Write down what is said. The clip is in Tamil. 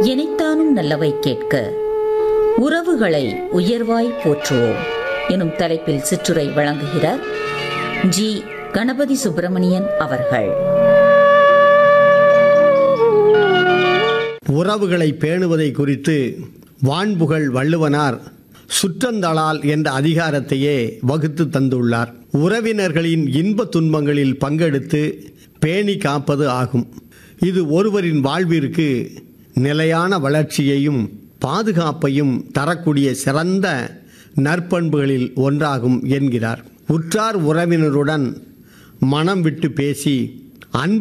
எனைத்தானும் நல்லவை கேட்க உறவுகளை உயர்வாய் போற்றுவோம் எனும் தலைப்பில் சிற்றுரை வழங்குகிறார் ஜி கணபதி சுப்பிரமணியன் அவர்கள் உறவுகளை பேணுவதை குறித்து வான்புகழ் வள்ளுவனார் சுற்றந்தளால் என்ற அதிகாரத்தையே வகுத்து தந்துள்ளார் உறவினர்களின் இன்ப துன்பங்களில் பங்கெடுத்து பேணி காப்பது ஆகும் இது ஒருவரின் வாழ்விற்கு நிலையான வளர்ச்சியையும் பாதுகாப்பையும் தரக்கூடிய சிறந்த நற்பண்புகளில் ஒன்றாகும் என்கிறார் உற்றார் உறவினருடன் மனம் விட்டு பேசி அன்பு